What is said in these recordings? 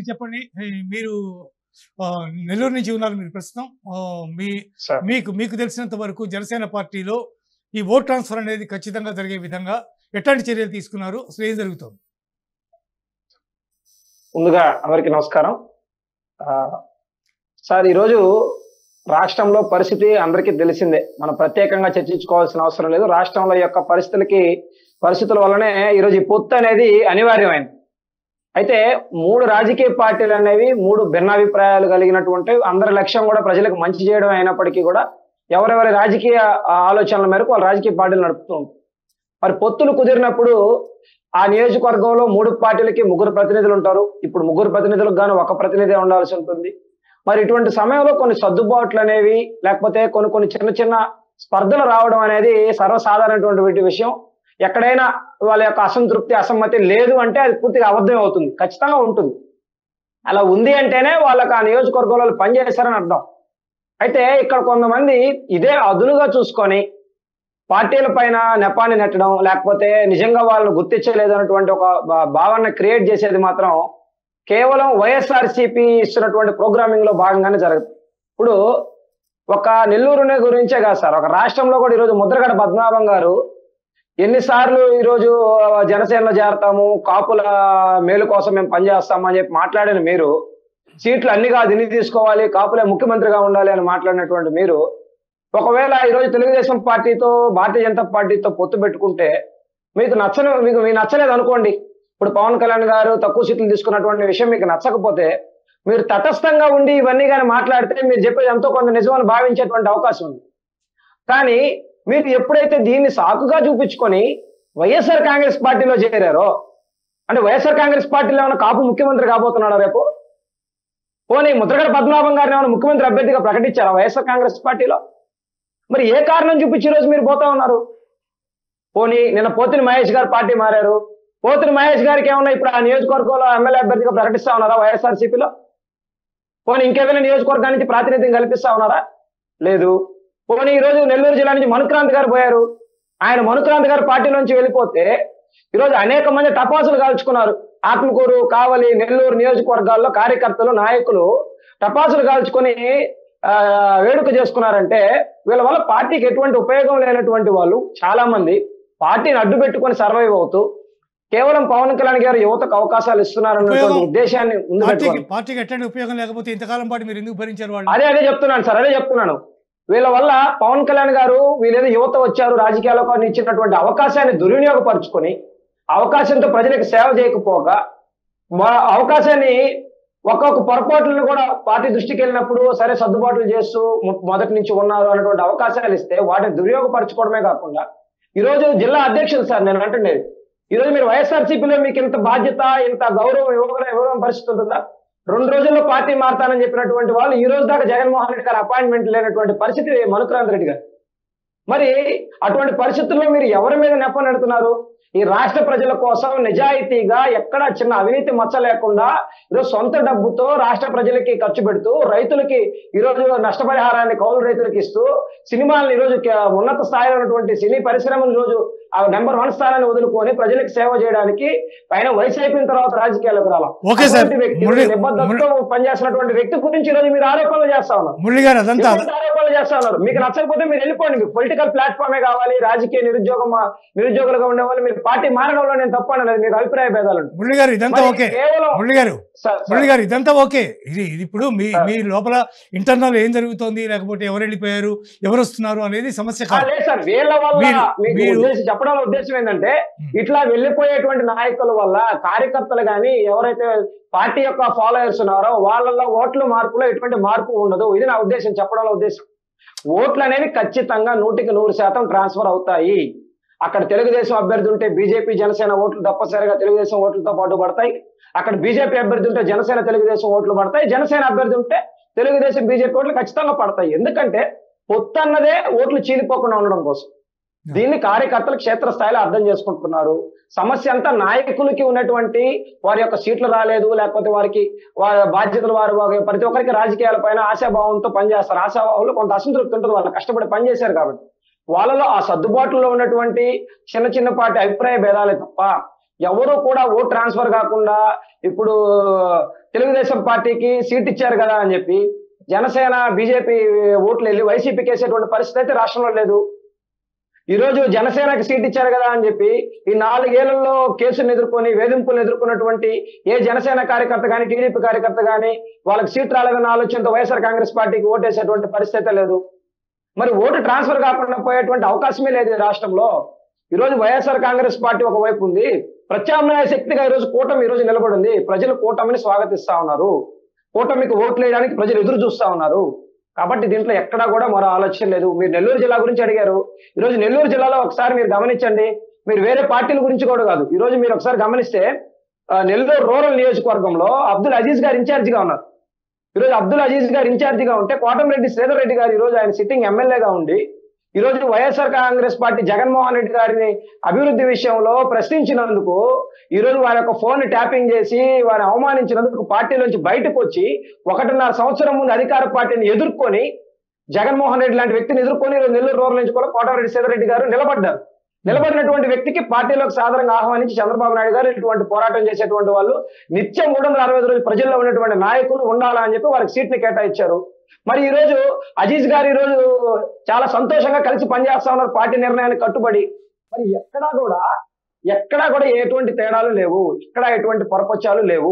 చెప్పండి ఈ మీరు ఆ, నెల్లూరు నుంచి ఉన్నారు మీరు ప్రస్తుతం ఆ, మీ సార్ మీకు మీకు తెలిసినంత వరకు జనసేన పార్టీలో ఈ ఓట్ ట్రాన్స్ఫర్ అనేది ఖచ్చితంగా జరిగే విధంగా ఎట్లాంటి చర్యలు తీసుకున్నారు అసలు ఏం జరుగుతుంది ముందుగా అందరికీ నమస్కారం ఆ, సార్ ఈరోజు రాష్ట్రంలో పరిస్థితి అందరికీ తెలిసిందే మనం ప్రత్యేకంగా చర్చించుకోవాల్సిన అవసరం లేదు రాష్ట్రంలో యొక్క పరిస్థితులకి పరిస్థితుల వల్లనే ఈరోజు ఈ పొత్తు అనేది అనివార్యమైంది అయితే మూడు రాజకీయ పార్టీలు అనేవి మూడు భిన్నాభిప్రాయాలు కలిగినటువంటి అందరి లక్ష్యం కూడా ప్రజలకు మంచి చేయడం అయినప్పటికీ కూడా ఎవరెవరి రాజకీయ ఆ, ఆలోచనల మేరకు వాళ్ళు రాజకీయ పార్టీలు నడుపుతూ ఉంటారు మరి పొత్తులు కుదిరినప్పుడు ఆ నియోజకవర్గంలో మూడు పార్టీలకి ముగ్గురు ప్రతినిధులు ఉంటారు ఇప్పుడు ముగ్గురు ప్రతినిధులకు గాను ఒక ప్రతినిధి ఉండాల్సి ఉంటుంది మరి ఇటువంటి సమయంలో కొన్ని సర్దుబాట్లు అనేవి లేకపోతే కొన్ని కొన్ని చిన్న చిన్న స్పర్ధలు రావడం అనేది సర్వసాధారణటువంటి విషయం ఎక్కడైనా వాళ్ళ యొక్క అసంతృప్తి అసమ్మతి లేదు అంటే అది పూర్తిగా అబద్ధం అవుతుంది ఖచ్చితంగా ఉంటుంది అలా ఉంది అంటేనే వాళ్ళకి ఆ నియోజకవర్గంలో వాళ్ళు పనిచేస్తారని అర్థం అయితే ఇక్కడ కొంతమంది ఇదే అదునుగా చూసుకొని పార్టీల పైన నెపాన్ని నెట్టడం లేకపోతే నిజంగా వాళ్ళని గుర్తించలేదు అన్నటువంటి ఒక భా- భావన క్రియేట్ చేసేది మాత్రం కేవలం వైఎస్ఆర్సీపీ ఇస్తున్నటువంటి ప్రోగ్రామింగ్ లో భాగంగానే జరుగుతుంది ఇప్పుడు ఒక నెల్లూరునే గురించే కాదు సార్ ఒక రాష్ట్రంలో కూడా ఈరోజు ముద్రగడ పద్మనాభం గారు ఎన్నిసార్లు ఈరోజు జనసేనలో చేరతాము కాపుల మేలు కోసం మేము పనిచేస్తాము అని చెప్పి మాట్లాడిన మీరు సీట్లు అన్ని కాదు ఇన్ని తీసుకోవాలి కాపులే ముఖ్యమంత్రిగా ఉండాలి అని మాట్లాడినటువంటి మీరు ఒకవేళ ఈరోజు తెలుగుదేశం పార్టీతో భారతీయ జనతా పార్టీతో పొత్తు పెట్టుకుంటే మీకు నచ్చని మీకు మీకు నచ్చలేదు అనుకోండి ఇప్పుడు పవన్ కళ్యాణ్ గారు తక్కువ సీట్లు తీసుకున్నటువంటి విషయం మీకు నచ్చకపోతే మీరు తటస్థంగా ఉండి ఇవన్నీ కానీ మాట్లాడితే మీరు చెప్పేది ఎంతో కొంత నిజమని భావించేటువంటి అవకాశం ఉంది కానీ మీరు ఎప్పుడైతే దీన్ని సాకుగా చూపించుకొని వైఎస్ఆర్ కాంగ్రెస్ పార్టీలో చేరారో అంటే వైఎస్ఆర్ కాంగ్రెస్ పార్టీలో ఏమైనా కాపు ముఖ్యమంత్రి కాబోతున్నాడా రేపు పోనీ ముద్రగడ పద్మనాభం గారిని ఏమైనా ముఖ్యమంత్రి అభ్యర్థిగా ప్రకటించారా వైఎస్ఆర్ కాంగ్రెస్ పార్టీలో మరి ఏ కారణం చూపించి ఈ రోజు మీరు పోతా ఉన్నారు పోనీ నిన్న పోతిని మహేష్ గారు పార్టీ మారారు పోతిని మహేష్ గారికి ఏమన్నా ఇప్పుడు ఆ నియోజకవర్గంలో ఎమ్మెల్యే అభ్యర్థిగా ప్రకటిస్తా ఉన్నారా వైఎస్ఆర్సీపీలో పోనీ ఇంకేమైనా నియోజకవర్గాల నుంచి ప్రాతినిధ్యం కల్పిస్తా ఉన్నారా లేదు పోనీ ఈ రోజు నెల్లూరు జిల్లా నుంచి మనుక్రాంతి గారు పోయారు ఆయన మనుక్రాంతి గారు పార్టీ నుంచి వెళ్ళిపోతే ఈరోజు అనేక మంది టపాసులు కాల్చుకున్నారు ఆత్మకూరు కావలి నెల్లూరు నియోజకవర్గాల్లో కార్యకర్తలు నాయకులు టపాసులు కాల్చుకొని ఆ, వేడుక చేసుకున్నారంటే వీళ్ళ వల్ల పార్టీకి ఎటువంటి ఉపయోగం లేనటువంటి వాళ్ళు చాలా మంది పార్టీని అడ్డు పెట్టుకొని సర్వైవ్ అవుతూ కేవలం పవన్ కళ్యాణ్ గారు యువతకు అవకాశాలు ఇస్తున్నారన్నటువంటి ఉపయోగం- ఉద్దేశాన్ని ముందు పార్టీకి పెట్టుకొని పార్టీకి ఎట్లాంటి ఉపయోగం లేకపోతే ఇంతకాలం పాటు మీరు ఎందుకు భరించారు వాళ్ళు అదే అదే చెప్తున్నాను సార్ అదే చెప్తున్నాను వీళ్ళ వల్ల పవన్ కళ్యాణ్ గారు వీళ్ళేదో యువత వచ్చారు రాజకీయాలకు అని ఇచ్చినటువంటి అవకాశాన్ని దుర్వినియోగపరుచుకొని అవకాశంతో ప్రజలకు సేవ చేయకపోగా మా- అవకాశాన్ని ఒక్కొక్క పొరపాట్లను కూడా పార్టీ దృష్టికి వెళ్ళినప్పుడు సరే సర్దుబాట్లు చేస్తూ మొ- మొదటి నుంచి ఉన్నారు అన్నటువంటి అవకాశాలు ఇస్తే వాటిని దుర్యోగపరచుకోవడమే కాకుండా ఈ రోజు జిల్లా అధ్యక్షులు సార్ నేను అంటుండేది ఈ రోజు మీరు వైఎస్ఆర్సీపీలో మీకు ఇంత బాధ్యత ఇంత గౌరవం ఇవ్వగల ఇవ్వడం పరిస్థితి ఉంటుందా రెండు రోజుల్లో పార్టీ మారుతానని చెప్పినటువంటి వాళ్ళు ఈ రోజు దాకా జగన్మోహన్ రెడ్డి గారు అపాయింట్మెంట్ లేనటువంటి పరిస్థితి మనుక్రాంత్ రెడ్డి గారు మరి అటువంటి పరిస్థితుల్లో మీరు ఎవరి మీద నెప్పనెడుతున్నారు ఈ రాష్ట్ర ప్రజల కోసం నిజాయితీగా ఎక్కడ చిన్న అవినీతి మచ్చ లేకుండా ఈరోజు సొంత డబ్బుతో రాష్ట్ర ప్రజలకి ఖర్చు పెడుతూ రైతులకి ఈరోజు నష్టపరిహారాన్ని కౌలు రైతులకు ఇస్తూ సినిమాలను ఈరోజు కే- ఉన్నత స్థాయిలో ఉన్నటువంటి సినీ పరిశ్రమలు ఈరోజు ఆ నెంబర్ వన్ స్థానాన్ని వదులుకొని ప్రజలకు సేవ చేయడానికి పైన వయసు అయిపోయిన తర్వాత రాజకీయాలకు రావాలి ఓకే సార్. అటువంటి వ్యక్తి, మురళి- నిబద్ధతతో పనిచేస్తున్నటువంటి వ్యక్తి గురించి ఈరోజు మీరు ఆరోపణలు చేస్తా ఉన్నారు మురళి గారు అదంతా ఎటువంటి ఆరోపణలు చేస్తా ఉన్నారు మీకు నచ్చకపోతే మీరు వెళ్ళిపోండి మీకు పొలిటికల్ ప్లాట్ఫామే కావాలి రాజకీయ నిరుద్యోగం నిరుద్యోగులుగా ఉండే వాళ్ళు మీరు పార్టీ మారడంలో నేను తప్పు అనలేదు మీకు అభిప్రాయ భేదాలు ఉంటాయి. మురళి గారు ఇదంతా మరి ఓకే కేవలం మురళి గారు సార్, మురళి సార్, గారు ఇదంతా ఓకే ఇది ఇది ఇప్పుడు మీ సార్. మీ లోపల ఇంటర్నల్ ఏం జరుగుతోంది లేకపోతే ఎవరు వెళ్ళిపోయారు ఎవరు వస్తున్నారు అనేది సమస్య ఆ, కాదు లేదు సార్ వీళ్ళ వల్ల మీరు- మీకు మీరు- ఉద్దేశం చెప్పడం వల్ల ఉద్దేశం ఏంటంటే Hmm. ఇట్లా వెళ్ళిపోయేటువంటి నాయకుల వల్ల కార్యకర్తలు గాని ఎవరైతే పార్టీ యొక్క ఫాలోయర్స్ ఉన్నారో వాళ్ళలో ఓట్ల మార్పులో ఎటువంటి మార్పు ఉండదు ఇది నా ఉద్దేశం చెప్పడం వల్ల ఉద్దేశం ఓట్లు అనేవి ఖచ్చితంగా నూటికి నూరు శాతం ట్రాన్స్ఫర్ అవుతాయి అక్కడ తెలుగుదేశం అభ్యర్థి ఉంటే బీజేపీ జనసేన ఓట్లు తప్పనిసరిగా తెలుగుదేశం ఓట్లతో పాటు పడతాయి అక్కడ బీజేపీ అభ్యర్థి ఉంటే జనసేన తెలుగుదేశం ఓట్లు పడతాయి జనసేన అభ్యర్థి ఉంటే తెలుగుదేశం బీజేపీ ఓట్లు ఖచ్చితంగా పడతాయి ఎందుకంటే పొత్తు అన్నదే ఓట్లు చీలిపోకుండా ఉండడం కోసం దీన్ని కార్యకర్తలు క్షేత్రస్థాయిలో అర్థం చేసుకుంటున్నారు సమస్య అంతా నాయకులకి ఉన్నటువంటి వారి యొక్క సీట్లు రాలేదు లేకపోతే వారికి వారి బాధ్యతలు వారు వారి- ప్రతి ఒక్కరికి రాజకీయాల పైన ఆశాభావంతో పనిచేస్తారు ఆశాభావంలో కొంత అసంతృప్తి ఉంటుంది వాళ్ళు కష్టపడి పనిచేశారు కాబట్టి వాళ్ళలో ఆ సర్దుబాటులో ఉన్నటువంటి చిన్న చిన్నపాటి అభిప్రాయ భేదాలే తప్ప ఎవరు కూడా ఓట్ ట్రాన్స్ఫర్ కాకుండా ఇప్పుడు తెలుగుదేశం పార్టీకి సీట్ ఇచ్చారు కదా అని చెప్పి జనసేన బీజేపీ ఓట్లు వెళ్ళి వైసీపీకి వేసేటువంటి పరిస్థితి అయితే రాష్ట్రంలో లేదు ఈ రోజు జనసేనకి సీట్ ఇచ్చారు కదా అని చెప్పి ఈ నాలుగేళ్లలో కేసులను ఎదుర్కొని వేధింపులను ఎదుర్కొన్నటువంటి ఏ జనసేన కార్యకర్త కానీ టీడీపీ కార్యకర్త కానీ వాళ్ళకి సీట్ రాలేదన్న ఆలోచనతో వైఎస్ఆర్ కాంగ్రెస్ పార్టీకి ఓటేసేటువంటి పరిస్థితి లేదు మరి ఓటు ట్రాన్స్ఫర్ కాకుండా పోయేటువంటి అవకాశమే లేదు ఈ రాష్ట్రంలో ఈ రోజు వైఎస్ఆర్ కాంగ్రెస్ పార్టీ ఒకవైపు ఉంది ప్రత్యామ్నాయ శక్తిగా ఈ రోజు కూటమి ఈ రోజు నిలబడింది ప్రజలు కూటమిని స్వాగతిస్తా ఉన్నారు కూటమికి ఓట్లు వేయడానికి ప్రజలు ఎదురు చూస్తా ఉన్నారు కాబట్టి దీంట్లో ఎక్కడా కూడా మరో ఆలోచన లేదు మీరు నెల్లూరు జిల్లా గురించి అడిగారు ఈ రోజు నెల్లూరు జిల్లాలో ఒకసారి మీరు గమనించండి మీరు వేరే పార్టీల గురించి కూడా కాదు ఈ రోజు మీరు ఒకసారి గమనిస్తే ఆ, నెల్లూరు రూరల్ నియోజకవర్గంలో అబ్దుల్ అజీజ్ గారు ఇన్ఛార్జ్ గా ఉన్నారు ఈ రోజు అబ్దుల్ అజీజ్ గారు ఇన్ఛార్జ్ గా ఉంటే కోటమిరెడ్డి శ్రీధర్ రెడ్డి గారు ఈ రోజు ఆయన సిట్టింగ్ ఎమ్మెల్యేగా ఉండి ఈ రోజు వైఎస్ఆర్ కాంగ్రెస్ పార్టీ జగన్మోహన్ రెడ్డి గారిని అభివృద్ధి విషయంలో ప్రశ్నించినందుకు ఈ రోజు వారి యొక్క ఫోన్ ట్యాపింగ్ చేసి వారిని అవమానించినందుకు పార్టీలోంచి బయటకు వచ్చి ఒకటిన్నర సంవత్సరం ముందు అధికార పార్టీని ఎదుర్కొని జగన్మోహన్ రెడ్డి లాంటి వ్యక్తిని ఎదుర్కొని ఈ రోజు నెల్లూరు రూరల్ నుంచి కూడా కోటారెడ్డి శ్రీధర్ రెడ్డి గారు నిలబడ్డారు నిలబడినటువంటి వ్యక్తికి పార్టీలోకి సాధారణంగా ఆహ్వానించి చంద్రబాబు నాయుడు గారు ఇటువంటి పోరాటం చేసేటువంటి వాళ్ళు నిత్యం మూడు వందల అరవై ఐదు రోజులు ప్రజల్లో ఉన్నటువంటి నాయకులు ఉండాలా అని చెప్పి వారికి సీట్ని కేటాయించారు మరి ఈ రోజు అజీజ్ గారు ఈ రోజు చాలా సంతోషంగా కలిసి పనిచేస్తా ఉన్నారు పార్టీ నిర్ణయానికి కట్టుబడి మరి ఎక్కడా కూడా ఎక్కడా కూడా ఎటువంటి తేడాలు లేవు ఇక్కడ ఎటువంటి పొరపచ్చాలు లేవు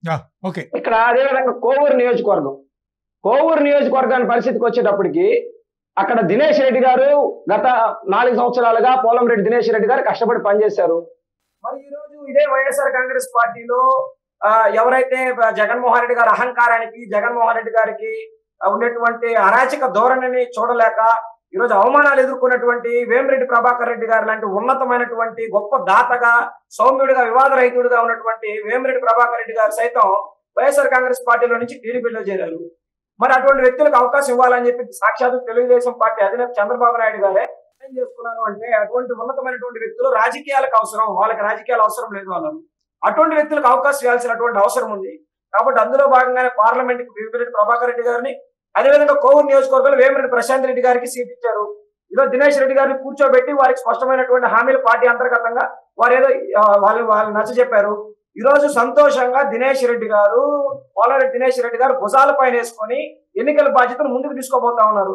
ఓకే ఇక్కడ అదేవిధంగా కోవూరు నియోజకవర్గం కోవూరు నియోజకవర్గాన్ని పరిస్థితికి వచ్చేటప్పటికి అక్కడ దినేష్ రెడ్డి గారు గత నాలుగు సంవత్సరాలుగా పోలంరెడ్డి దినేష్ రెడ్డి గారు కష్టపడి పనిచేశారు మరి ఈ రోజు ఇదే వైఎస్ఆర్ కాంగ్రెస్ పార్టీలో ఆ, ఎవరైతే జగన్మోహన్ రెడ్డి గారి అహంకారానికి జగన్మోహన్ రెడ్డి గారికి ఆ, ఉండేటువంటి అరాచక ధోరణిని చూడలేక ఈ రోజు అవమానాలు ఎదుర్కొన్నటువంటి వేమిరెడ్డి ప్రభాకర్ రెడ్డి గారు లాంటి ఉన్నతమైనటువంటి గొప్ప దాతగా సౌమ్యుడిగా వివాదరహితుడిగా ఉన్నటువంటి వేమిరెడ్డి ప్రభాకర్ రెడ్డి గారు సైతం వైఎస్ఆర్ కాంగ్రెస్ పార్టీలో నుంచి టీడీపీలో చేరారు మరి అటువంటి వ్యక్తులకు అవకాశం ఇవ్వాలని చెప్పి సాక్షాత్ తెలుగుదేశం పార్టీ అధినేత చంద్రబాబు నాయుడు గారే ఏం చేసుకున్నారు అంటే అటువంటి ఉన్నతమైనటువంటి వ్యక్తులు రాజకీయాలకు అవసరం వాళ్ళకి రాజకీయాలు అవసరం లేదు అన్నారు అటువంటి వ్యక్తులకు అవకాశం ఇవ్వాల్సినటువంటి అవసరం ఉంది కాబట్టి అందులో భాగంగానే పార్లమెంట్ కి వేమిరెడ్డి ప్రభాకర్ రెడ్డి గారిని అదేవిధంగా కోవూరు నియోజకవర్గంలో వేమిరెడ్డి ప్రశాంత్ రెడ్డి గారికి సీట్ ఇచ్చారు ఈరోజు దినేష్ రెడ్డి గారిని కూర్చోబెట్టి వారికి స్పష్టమైనటువంటి హామీలు పార్టీ అంతర్గతంగా వారు ఏదో ఆ, వాళ్ళు వాళ్ళు నచ్చ చెప్పారు ఈ రోజు సంతోషంగా దినేష్ రెడ్డి గారు పోలారెడ్డి దినేష్ రెడ్డి గారు భుజాల పైన వేసుకొని ఎన్నికల బాధ్యతను ముందుకు తీసుకోబోతా ఉన్నారు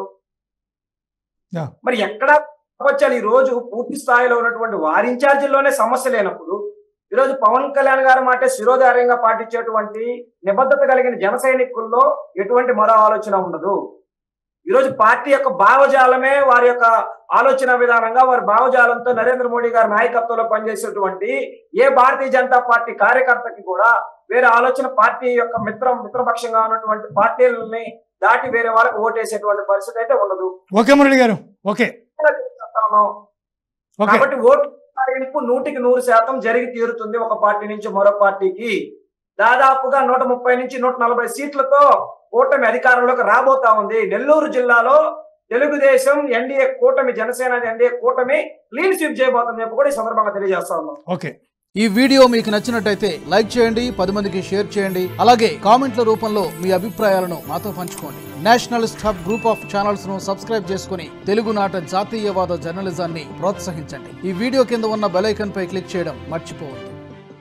Yeah. మరి ఎక్కడ వచ్చాలి ఈ రోజు పూర్తి స్థాయిలో ఉన్నటువంటి వారి ఇన్ఛార్జీల్లోనే సమస్య లేనప్పుడు ఈ రోజు పవన్ కళ్యాణ్ గారు మాట శిరోధార్యంగా పాటించేటువంటి నిబద్ధత కలిగిన జన సైనికుల్లో ఎటువంటి మరో ఆలోచన ఉండదు ఈ రోజు పార్టీ యొక్క భావజాలమే వారి యొక్క ఆలోచన విధానంగా వారి భావజాలంతో నరేంద్ర మోడీ గారి నాయకత్వంలో పనిచేసేటువంటి ఏ భారతీయ జనతా పార్టీ కార్యకర్తకి కూడా వేరే ఆలోచన పార్టీ యొక్క మిత్ర మిత్రపక్షంగా ఉన్నటువంటి పార్టీలని దాటి వేరే వాళ్ళకి ఓటేసేటువంటి పరిస్థితి అయితే ఉండదు ఓకే మురళి గారు ఓకే చెప్తా ఉన్నాం. ఓకే కాబట్టి ఓటు సాధింపు నూటికి నూరు శాతం జరిగి తీరుతుంది ఒక పార్టీ నుంచి మరో పార్టీకి దాదాపుగా నూట ముప్పై నుంచి నూట నలభై సీట్లతో కూటమి అధికారంలోకి రాబోతా ఉంది నెల్లూరు జిల్లాలో తెలుగుదేశం ఎన్డీఏ కూటమి జనసేన ఎన్డీఏ కూటమి క్లీన్ స్వీప్ చేయబోతుంది చెప్పి కూడా ఈ సందర్భంగా తెలియజేస్తా ఉన్నాం ఓకే ఈ వీడియో మీకు నచ్చినట్టయితే లైక్ చేయండి పది మందికి షేర్ చేయండి అలాగే కామెంట్ల రూపంలో మీ అభిప్రాయాలను మాతో పంచుకోండి nationalist hub group of channels ను సబ్స్క్రైబ్ చేసుకుని తెలుగునాట జాతీయవాద జర్నలిజాన్ని ప్రోత్సహించండి ఈ వీడియో కింద ఉన్న బెల్ ఐకాన్ పై క్లిక్ చేయడం మర్చిపోవద్దు